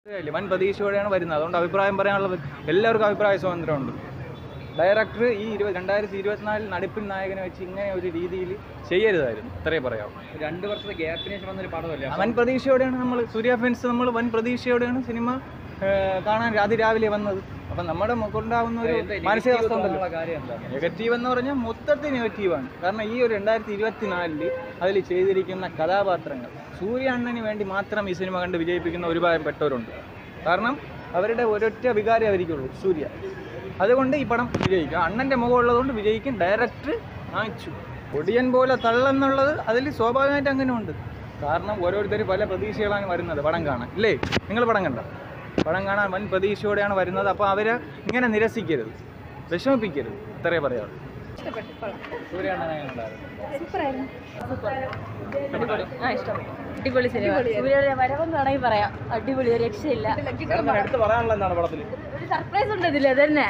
ഇല്ല, വൻ പ്രതീക്ഷയോടെയാണ് വരുന്നത് അതുകൊണ്ട് അഭിപ്രായം പറയാനുള്ള എല്ലാവർക്കും അഭിപ്രായ സ്വാതന്ത്ര്യമുണ്ട് ഡയറക്ടർ ഈ ഇരുപത് രണ്ടായിരത്തി ഇരുപത്തിനാലിൽ നടിപ്പിൻ നായകനെ വെച്ച് ഇങ്ങനെ ഒരു രീതിയിൽ ചെയ്യരുതായിരുന്നു ഇത്രേ പറയാം രണ്ട് വർഷത്തെ ഗ്യാപ്പിന് ശേഷം വന്നൊരു പടമല്ലേ വൻ പ്രതീക്ഷയോടെയാണ് നമ്മൾ സൂര്യ ഫാൻസ് നമ്മൾ വൻ പ്രതീക്ഷയോടെയാണ് സിനിമ ഏഹ്, കാണാൻ അതിരാവിലെ വന്നത് അപ്പം നമ്മുടെ കൊണ്ടാവുന്ന ഒരു മാനസികാവസ്ഥ ഉണ്ടല്ലോ കാര്യം എന്താണ് നെഗറ്റീവ് എന്ന് പറഞ്ഞാൽ മൊത്തത്തിൽ നെഗറ്റീവാണ് കാരണം ഈ ഒരു രണ്ടായിരത്തി ഇരുപത്തിനാലില് അതിൽ ചെയ്തിരിക്കുന്ന കഥാപാത്രങ്ങൾ സൂര്യ അണ്ണന് വേണ്ടി മാത്രം ഈ സിനിമ കണ്ട് വിജയിപ്പിക്കുന്ന ഒരുപാട് പെട്ടവരുണ്ട് കാരണം അവരുടെ ഒരൊറ്റ വികാരം അവരിക്കുള്ളൂ സൂര്യ അതുകൊണ്ട് ഈ പടം വിജയിക്കും അണ്ണൻ്റെ മുഖം ഉള്ളതുകൊണ്ട് വിജയിക്കും ഡയറക്ടർ വാങ്ങിച്ചു ഒടിയൻ പോലെ തള്ളെന്നുള്ളത് അതിൽ സ്വാഭാവികമായിട്ട് അങ്ങനെ ഉണ്ട് കാരണം ഓരോരുത്തർ പല പ്രതീക്ഷകളാണ് വരുന്നത് പടം കാണാൻ ഇല്ലേ നിങ്ങൾ പടം കണ്ട പടം കാണാൻ വൻ പ്രതീക്ഷയോടെയാണ് വരുന്നത് അപ്പോൾ അവരെ ഇങ്ങനെ നിരസിക്കരുത് വിഷമിപ്പിക്കരുത് ഇത്രേ പറയാറുള്ളൂ സൂര്യ അണ്ണൻ എങ്ങനെ ഉണ്ടായിരുന്നു അടിപൊളി ആ ഇഷ്ടം അടിപൊളി സിനിമ സൂര്യയുടെ വരവെന്ന് വേണമെങ്കിൽ പറയാം അടിപൊളി ഒരു രക്ഷയില്ല വേറെ എന്താണ് എടുത്ത് പറയാനുള്ള എന്താണ് പടത്തിൽ ഒരു സർപ്രൈസ് ഉണ്ട് ഇതിൽ അതന്നെ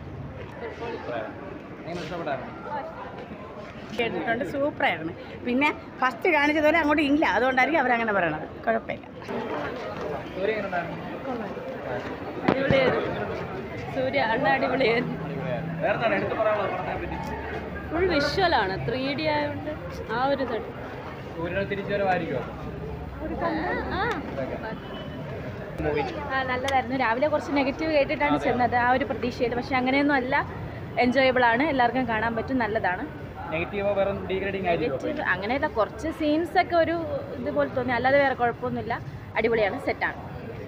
എങ്ങനെ ഇഷ്ടപ്പെട്ടായിരുന്നു കേട്ടിട്ടുണ്ട് സൂപ്പറായിരുന്നു പിന്നെ ഫസ്റ്റ് കാണിച്ചതുപോലെ അങ്ങോട്ട് ഇല്ല അതുകൊണ്ടായിരിക്കും അവരങ്ങനെ പറയണത് കുഴപ്പമില്ല സൂര്യ എങ്ങനെ ഉണ്ടായിരുന്നു അടിപൊളിയായിരുന്നു സൂര്യ അണ്ണ അടിപൊളിയായിരുന്നു അടിപൊളിയായിരുന്നു. വേറെ എന്താണ് എടുത്ത് പറയാനുള്ളത് പടത്തിനെ പറ്റി ഫുൾ വിഷ്വലാണ് ത്രീ ഡി ആയതുകൊണ്ട് ആ ഒരു ഇതുണ്ട് സൂര്യയുടെ തിരിച്ചുവരവായിരിക്കുമോ മൂവി ആ നല്ലതായിരുന്നു രാവിലെ കുറച്ച് നെഗറ്റീവ് കേട്ടിട്ടാണ് ചെന്നത് ആ ഒരു പ്രതീക്ഷയിൽ പക്ഷെ അങ്ങനെയൊന്നും അല്ല എൻജോയബിൾ ആണ് എല്ലാവർക്കും കാണാൻ പറ്റും നല്ലതാണ് നെഗറ്റീവോ വേറെ ഡീഗ്രേഡിങ് ആയിരിക്കും നെഗറ്റീവ് അങ്ങനെയല്ല കുറച്ച് സീൻസ് ഒക്കെ ഒരു ഇതുപോലെ തോന്നി അല്ലാതെ വേറെ കുഴപ്പമൊന്നുമില്ല അടിപൊളിയാണ് സെറ്റാണ്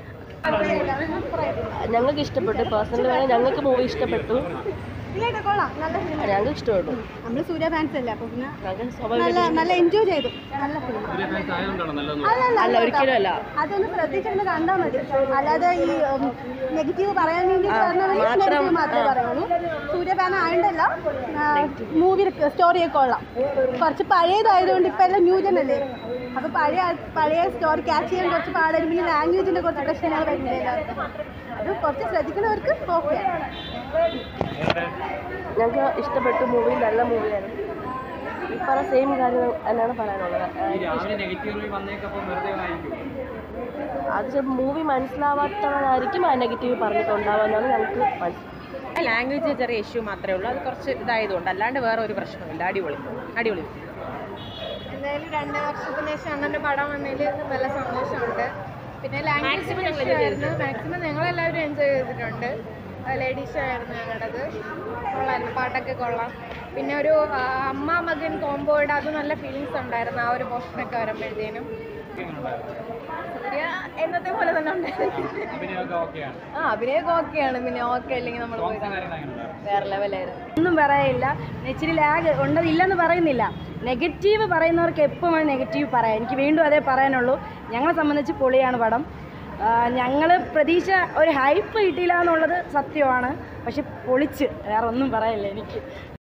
ഞങ്ങൾക്ക് ഇഷ്ടപ്പെട്ടു പേഴ്സണലി വേണേൽ ഞങ്ങൾക്ക് മൂവി ഇഷ്ടപ്പെട്ടു കൊള്ളാം നല്ല സിനിമ ഞങ്ങൾക്ക് ഇഷ്ടപ്പെട്ടു നമ്മൾ സൂര്യ ഫാൻസ് അല്ലേ അപ്പോൾ പിന്നെ ഞങ്ങൾക്ക് നല്ല സ്വാഭാവികമായിട്ടും നല്ല എൻജോയ് ചെയ്തു നല്ല സിനിമ അല്ലല്ല, അല്ല ഒരിക്കലും അല്ല അതൊന്ന് ശ്രദ്ധിച്ചിരുന്ന് കണ്ടാൽ മതി അല്ലാതെ ഈ നെഗറ്റീവ് പറയാൻ വേണ്ടി നെഗറ്റീവ് മാത്രമേ പറയുള്ളൂ സൂര്യ ഫാൻ ആയതല്ല മൂവി സ്റ്റോറിയൊക്കെ കൊള്ളാം കുറച്ച് പഴയതായതുകൊണ്ട് ഇപ്പം എല്ലാം ന്യൂജൻ അല്ലേ അപ്പോൾ പഴയ പഴയ സ്റ്റോറി ക്യാച്ച് ചെയ്യാൻ കുറച്ച് പാടായിരിക്കും പിന്നെ ലാംഗ്വേജിൻ്റെ കുറച്ച് പ്രശ്നങ്ങൾ വരുന്നില്ല എല്ലാവർക്കും അത് കുറച്ച് ശ്രദ്ധിക്കുന്നവർക്ക് ഓക്കെയാണ് ഞങ്ങൾക്ക് ഇഷ്ടപ്പെട്ടു മൂവി നല്ല മൂവിയായിരുന്നു ഈ പറഞ്ഞ സെയിം കാര്യം എന്നാണ് പറയാനുള്ളത് ഈ രാവിലെ നെഗറ്റീവ് വന്നേക്കപ്പോൾ വെറുതെ ആയിരിക്കും അത് മൂവി മനസ്സിലാവാത്തവരായിരിക്കും ആ നെഗറ്റീവ് പറഞ്ഞിട്ടുണ്ടാവുമെന്നാണ് ഞങ്ങൾക്ക് മനസ്സിലായത് ലാംഗ്വേജ് ചെറിയ ഇഷ്യൂ മാത്രമേ ഉള്ളൂ അത് കുറച്ച് ഇതായതുകൊണ്ട് അല്ലാണ്ട് വേറെ ഒരു പ്രശ്നമില്ല അടിപൊളി അടിപൊളി എന്തായാലും രണ്ട് വർഷത്തിന് ശേഷം അണ്ണൻ്റെ പടം വന്നതിൽ നല്ല സന്തോഷമുണ്ട് പിന്നെ ലാംഗ്വേജ് ആയിരുന്നു മാക്സിമം ഞങ്ങളെല്ലാവരും എൻജോയ് ചെയ്തിട്ടുണ്ട് ലേഡീസ് ഷോ ആയിരുന്നു ഞങ്ങളുടേത് കൊള്ളായിരുന്നു പാട്ടൊക്കെ കൊള്ളാം പിന്നെ ഒരു ആ, അമ്മ മകൻ കോമ്പോയുടെ അത് നല്ല ഫീലിങ്സ് ഉണ്ടായിരുന്നു ആ ഒരു പോർഷനൊക്കെ വരുമ്പോഴത്തേനും സൂര്യ എന്നത്തെ പോലെ തന്നെ ഉണ്ടായിരുന്നു അഭിനയമൊക്കെ ഓക്കെയാണ് ആ അഭിനയൊക്കെ ഓക്കെയാണ് പിന്നെ ഓക്കെ അല്ലെങ്കിൽ നമ്മൾ പോയി സോങ്സ് കാര്യങ്ങൾ എങ്ങനെ ഉണ്ടായിരുന്നു വേറെ ലെവലായിരുന്നു ഒന്നും പറയില്ല ഇച്ചിരി ലാഗ് ഉണ്ടത് ഇല്ലെന്ന് പറയുന്നില്ല നെഗറ്റീവ് പറയുന്നവർക്ക് എപ്പോൾ വേണം നെഗറ്റീവ് പറയാം എനിക്ക് വീണ്ടും അതേ പറയാനുള്ളൂ ഞങ്ങളെ സംബന്ധിച്ച് പൊളിയാണ് പടം ഞങ്ങൾ പ്രതീക്ഷ ഒരു ഹൈപ്പ് കിട്ടിയില്ല എന്നുള്ളത് സത്യമാണ് പക്ഷെ പൊളിച്ച് വേറെ ഒന്നും പറയില്ല എനിക്ക്